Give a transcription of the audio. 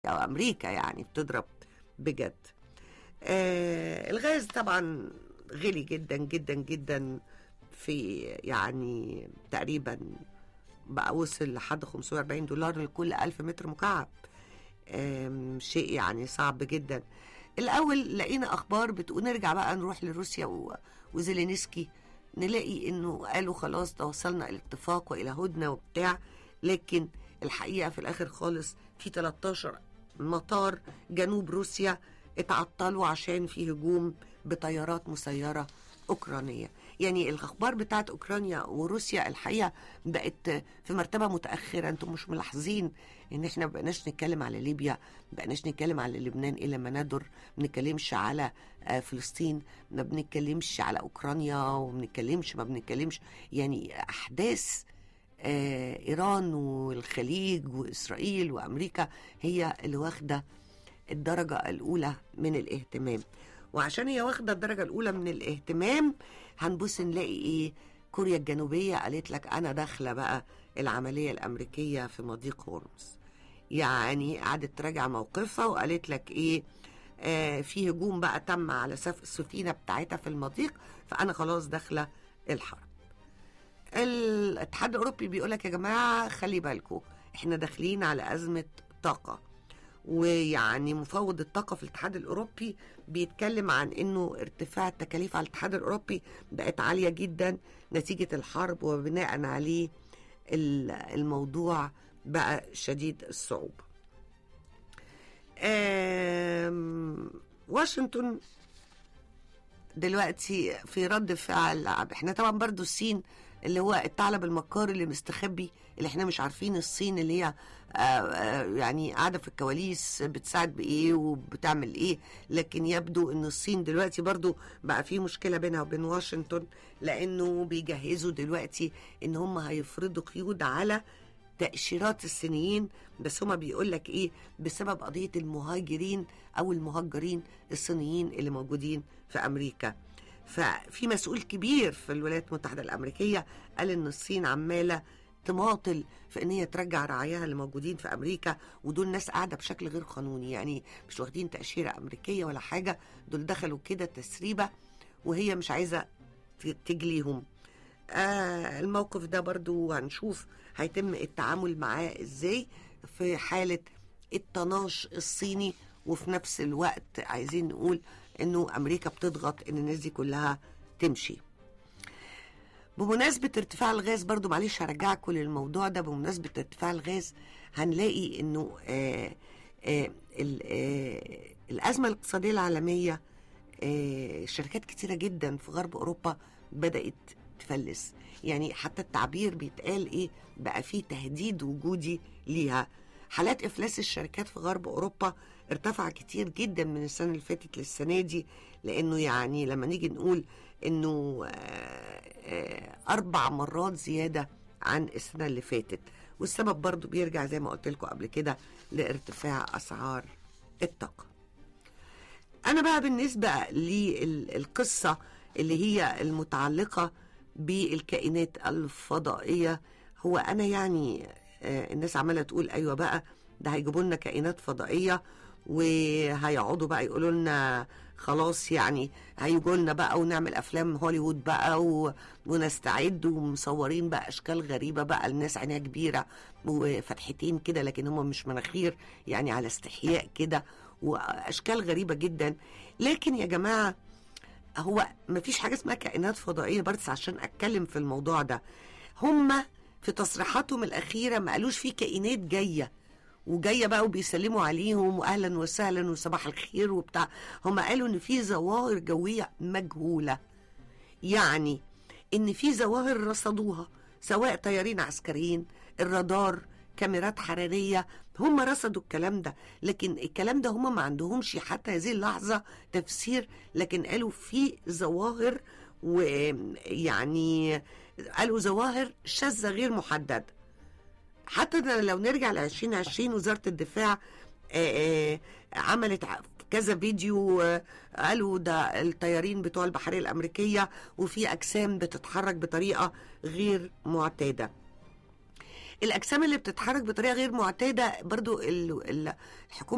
وامريكا يعني بتضرب بجد آه الغاز طبعا غلي جدا جدا جدا في يعني تقريبا بقى وصل لحد 540 دولار لكل 1000 متر مكعب آم، شيء يعني صعب جدا الاول لقينا اخبار بتقول نرجع بقى نروح لروسيا و- وزيلينسكي نلاقي انه قالوا خلاص توصلنا الى اتفاق والى هدنه وبتاع لكن الحقيقه في الاخر خالص في 13 مطار جنوب روسيا اتعطلوا عشان في هجوم بطيارات مسيره اوكرانيه يعني الاخبار بتاعت اوكرانيا وروسيا الحقيقه بقت في مرتبه متاخره انتم مش ملاحظين ان احنا ما بقناش نتكلم على ليبيا ما بقناش نتكلم على لبنان الى ما ندر ما بنتكلمش على آه، فلسطين ما بنتكلمش على اوكرانيا وما بنتكلمش ما بنتكلمش يعني احداث آه، ايران والخليج واسرائيل وامريكا هي اللي واخده الدرجه الاولى من الاهتمام وعشان هي واخده الدرجه الاولى من الاهتمام هنبص نلاقي ايه كوريا الجنوبيه قالت لك انا داخله بقى العمليه الامريكيه في مضيق هورمز يعني قعدت تراجع موقفها وقالت لك ايه آه في هجوم بقى تم على سف السفينه بتاعتها في المضيق فانا خلاص داخله الحرب الاتحاد الاوروبي بيقول لك يا جماعه خلي بالكم احنا داخلين على ازمه طاقه ويعني مفوض الطاقه في الاتحاد الاوروبي بيتكلم عن انه ارتفاع التكاليف على الاتحاد الاوروبي بقت عاليه جدا نتيجه الحرب وبناء عليه ال- الموضوع بقى شديد الصعوبه. آم، واشنطن دلوقتي في رد فعل احنا طبعا برضو الصين اللي هو الثعلب المكار اللي مستخبي اللي احنا مش عارفين الصين اللي هي آه، آه، يعني قاعده في الكواليس بتساعد بايه وبتعمل ايه لكن يبدو ان الصين دلوقتي برضو بقى في مشكله بينها وبين واشنطن لانه بيجهزوا دلوقتي ان هم هيفرضوا قيود على تأشيرات الصينيين بس هما بيقول لك ايه بسبب قضية المهاجرين او المهجرين الصينيين اللي موجودين في امريكا ففي مسؤول كبير في الولايات المتحدة الامريكية قال ان الصين عمالة تماطل في ان هي ترجع رعاياها اللي موجودين في امريكا ودول ناس قاعده بشكل غير قانوني يعني مش واخدين تاشيره امريكيه ولا حاجه دول دخلوا كده تسريبه وهي مش عايزه ت- تجليهم آه الموقف ده برضو هنشوف هيتم التعامل معاه ازاي في حالة الطناش الصيني وفي نفس الوقت عايزين نقول انه امريكا بتضغط ان الناس دي كلها تمشي بمناسبة ارتفاع الغاز برضو معلش هرجعكم للموضوع ده بمناسبة ارتفاع الغاز هنلاقي انه آه آه ال- آه الأزمة الاقتصادية العالمية آه شركات كتيرة جدا في غرب أوروبا بدأت تفلس يعني حتى التعبير بيتقال ايه بقى فيه تهديد وجودي ليها حالات افلاس الشركات في غرب اوروبا ارتفع كتير جدا من السنه اللي فاتت للسنه دي لانه يعني لما نيجي نقول انه آه، آه، اربع مرات زياده عن السنه اللي فاتت والسبب برضو بيرجع زي ما قلت لكم قبل كده لارتفاع اسعار الطاقه انا بقى بالنسبه للقصه اللي هي المتعلقه بالكائنات الفضائيه هو انا يعني آه، الناس عماله تقول ايوه بقى ده هيجيبوا لنا كائنات فضائيه وهيقعدوا بقى يقولوا لنا خلاص يعني هيجوا لنا بقى ونعمل افلام هوليوود بقى و... ونستعد ومصورين بقى اشكال غريبه بقى الناس عينيها كبيره وفتحتين كده لكن هم مش مناخير يعني على استحياء كده واشكال غريبه جدا لكن يا جماعه هو مفيش حاجه اسمها كائنات فضائيه بس عشان اتكلم في الموضوع ده هم في تصريحاتهم الاخيره ما قالوش في كائنات جايه وجايه بقى وبيسلموا عليهم واهلا وسهلا وصباح الخير وبتاع هم قالوا ان في ظواهر جويه مجهوله يعني ان في ظواهر رصدوها سواء طيارين عسكريين الرادار كاميرات حراريه هم رصدوا الكلام ده لكن الكلام ده هم ما عندهمش حتى هذه اللحظه تفسير لكن قالوا في ظواهر ويعني قالوا ظواهر شاذه غير محدده حتى ده لو نرجع ل 2020 وزاره الدفاع آه، آه، عملت ع- كذا فيديو آه، قالوا ده الطيارين بتوع البحريه الامريكيه وفي اجسام بتتحرك بطريقه غير معتاده الاجسام اللي بتتحرك بطريقه غير معتاده برضو ال- ال- الحكومه